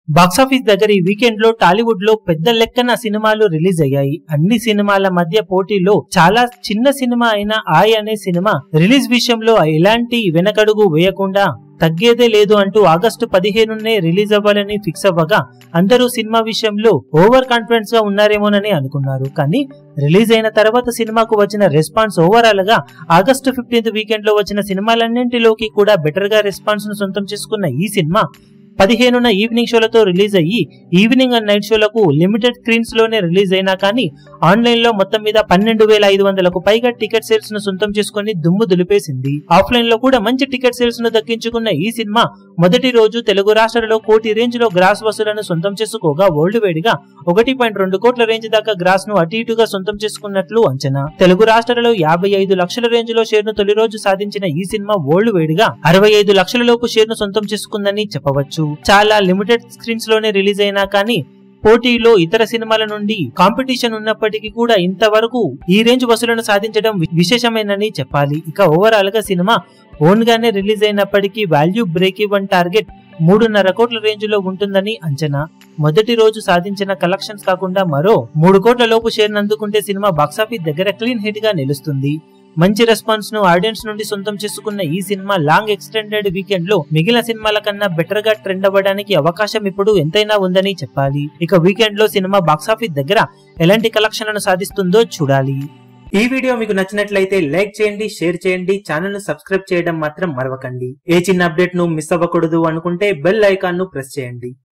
box office దగ్గర ఈ weekend లో టాలీవుడ్ లో పెద్ద లెక్కన సినిమాలు రిలీజ్ అయ్యాయి అన్ని సినిమాల మధ్య పోటీలో చాలా చిన్న సినిమా అయిన ఆయ్ అనే సినిమా రిలీజ్ విషయంలో ఎలాంటి వెనకడుగు వేయకుండా తగ్గేదే లేదు అంటూ ఆగస్టు పదిహేనునే రిలీజ్ అవ్వాలని ఫిక్స్ అవ్వగా అందరూ సినిమా విషయంలో ఓవర్ కాన్ఫిడెన్స్ గా ఉన్నారేమోనని అనుకున్నారు కానీ రిలీజ్ అయిన తర్వాత సినిమాకు వచ్చిన రెస్పాన్స్ ఓవరాల్ గా ఆగస్టు ఫిఫ్టీన్త్ వీకెండ్ లో వచ్చిన సినిమాలన్నింటిలోకి కూడా బెటర్ గా రెస్పాన్స్ ను సొంతం చేసుకున్న ఈ సినిమా పదిహేనున ఈవినింగ్ షోలతో రిలీజ్ అయ్యి ఈవినింగ్ అండ్ నైట్ షోలకు లిమిటెడ్ స్క్రీన్స్ లోనే రిలీజ్ అయినా కానీ ఆన్లైన్ లో మొత్తం మీద పన్నెండు వేల ఐదు వందలకు పైగా టికెట్ సేల్స్ ను సొంతం చేసుకుని దుమ్ము దులిపేసింది ఆఫ్లైన్ లో కూడా మంచి టికెట్ సేల్స్ ను దక్కించుకున్న ఈ సినిమా మొదటి రోజు తెలుగు రాష్ట్రాలలో కోటి రేంజ్ లో గ్రాస్ వసూలను సొంతం చేసుకోగా వరల్డ్ వేడిగా ఒకటి పాయింట్ రెండు కోట్ల రేంజ్ దాకా గ్రాస్ ను అటు ఇటుగా సొంతం చేసుకున్నట్లు అంచనా తెలుగు రాష్ట్రాలలో యాభై ఐదు లక్షల రేంజ్ లో షేర్ ను తొలి రోజు సాధించిన ఈ సినిమా వరల్డ్ వేడిగా అరవై ఐదు లక్షల లోపు షేర్ ను సొంతం చేసుకుందని చెప్పవచ్చు చాలా లిమిటెడ్ స్క్రీన్స్ లోనే రిలీజ్ అయినా కానీ పోటీలో ఇతర సినిమాల నుండి కాంపిటీషన్ ఉన్నప్పటికీ కూడా ఇంతవరకు ఈ రేంజ్ వసూలను సాధించడం వి- విశేషమేనని చెప్పాలి ఇక ఓవరాల్ గా సినిమా ఓన్ గానే రిలీజ్ అయినప్పటికీ వాల్యూ బ్రేక్ ఈవెన్ టార్గెట్ మూడున్నర కోట్ల రేంజ్ లో ఉంటుందని అంచనా మొదటి రోజు సాధించిన కలెక్షన్స్ కాకుండా మరో మూడు కోట్ల లోపు షేర్ అందుకుంటే సినిమా బాక్సాఫీస్ దగ్గర క్లీన్ హిట్ గా నిలుస్తుంది మంచి రెస్పాన్స్ ను ఆడియన్స్ నుండి సొంతం చేసుకున్న ఈ సినిమా లాంగ్ ఎక్స్టెండెడ్ వీకెండ్ లో మిగిలిన సినిమాల కన్నా బెటర్ గా ట్రెండ్ అవ్వడానికి అవకాశం ఇప్పుడు ఎంతైనా ఉందని చెప్పాలి ఇక వీకెండ్ లో సినిమా బాక్సాఫీస్ దగ్గర ఎలాంటి కలెక్షన్లను సాధిస్తుందో చూడాలి ఈ వీడియో మీకు నచ్చినట్లయితే లైక్ చేయండి షేర్ చేయండి ఛానల్ ను సబ్స్క్రైబ్ చేయడం మాత్రం మరవకండి ఏ చిన్న అప్డేట్ ను మిస్ అవ్వకూడదు అనుకుంటే బెల్ ఐకాన్ ను ప్రెస్ చేయండి